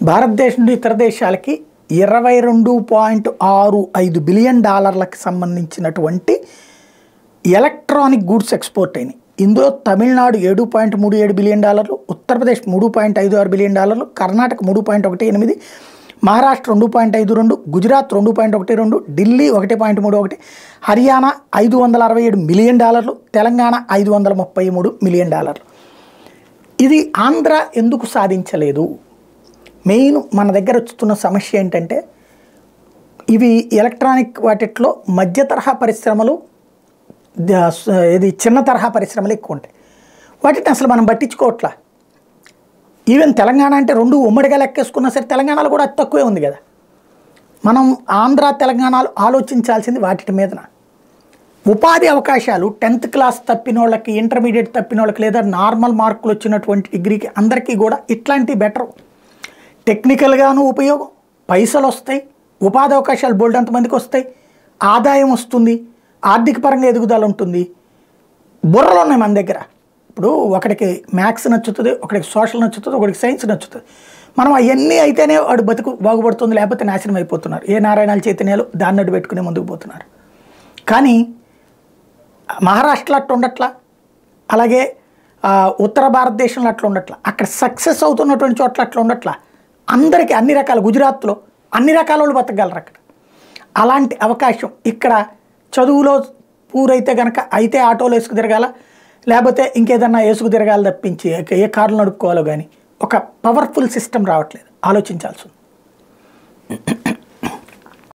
భారతదేశం నుండి ఇతర దేశాలకి ఇరవై రెండు పాయింట్ ఆరు ఐదు బిలియన్ డాలర్లకు సంబంధించినటువంటి ఎలక్ట్రానిక్ గూడ్స్ ఎక్స్పోర్ట్ అయినాయి ఇందులో తమిళనాడు ఏడు పాయింట్ మూడు ఏడు బిలియన్ డాలర్లు ఉత్తరప్రదేశ్ మూడు పాయింట్ ఐదు ఆరు బిలియన్ డాలర్లు కర్ణాటక మూడు పాయింట్ ఒకటి ఎనిమిది మహారాష్ట్ర రెండు పాయింట్ ఐదు రెండు గుజరాత్ రెండు పాయింట్ ఒకటి రెండు ఢిల్లీ ఒకటి పాయింట్ మూడు ఒకటి హర్యానా ఐదు వందల అరవై ఏడు మిలియన్ డాలర్లు తెలంగాణ ఐదు వందల ముప్పై మూడు మిలియన్ డాలర్లు ఇది ఆంధ్ర ఎందుకు సాధించలేదు మెయిన్ మన దగ్గర వస్తున్న సమస్య ఏంటంటే ఇవి ఎలక్ట్రానిక్ వాటిట్లో మధ్య తరహా పరిశ్రమలు ద- స- ఇది చిన్న తరహా పరిశ్రమలు ఎక్కువ ఉంటాయి వాటిని అసలు మనం పట్టించుకోవట్లా ఈవెన్ తెలంగాణ అంటే రెండు ఉమ్మడిగా లెక్కేసుకున్నా సరే తెలంగాణలో కూడా అతి తక్కువే ఉంది కదా మనం ఆంధ్ర తెలంగాణలో ఆలోచించాల్సింది వాటి మీదన ఉపాధి అవకాశాలు టెన్త్ క్లాస్ తప్పిన వాళ్ళకి ఇంటర్మీడియట్ తప్పిన వాళ్ళకి లేదా నార్మల్ మార్కులు వచ్చినటువంటి డిగ్రీకి అందరికీ కూడా ఇట్లాంటివి బెటర్ టెక్నికల్గాను ఉపయోగం పైసలు వస్తాయి ఉపాధి అవకాశాలు బోల్డ్ అంతమందికి వస్తాయి ఆదాయం వస్తుంది ఆర్థిక పరంగా ఎదుగుదల ఉంటుంది బుర్రలు ఉన్నాయి మన దగ్గర ఇప్పుడు ఒకడికి మ్యాథ్స్ నచ్చుతుంది ఒకడికి సోషల్ నచ్చుతుంది ఒకడికి సైన్స్ నచ్చుతుంది మనం అవన్నీ అయితేనే వాడు బతుకు బాగుపడుతుంది లేకపోతే నాశనం అయిపోతున్నారు ఏ నారాయణాల చైతన్యాలు దాన్ని అడ్డు పెట్టుకుని ముందుకు పోతున్నారు కానీ మహారాష్ట్రలో అట్లా ఉండట్లా అలాగే ఆ, ఉత్తర భారతదేశంలో అట్లా ఉండట్లా అక్కడ సక్సెస్ అవుతున్నటువంటి చోట్ల అట్లా ఉండట్లా అందరికీ అన్ని రకాల గుజరాత్లో అన్ని రకాల వాళ్ళు బతకగలరు అక్కడ అలాంటి అవకాశం ఇక్కడ చదువులో పూరైతే కనుక అయితే ఆటోలు వేసుకు తిరగాల లేకపోతే ఇంకేదన్నా వేసుకు తిరగాలి తప్పించి ఏ కార్లు నడుపుకోవాలో కానీ ఒక పవర్ఫుల్ సిస్టమ్ రావట్లేదు ఆలోచించాల్సి ఉంది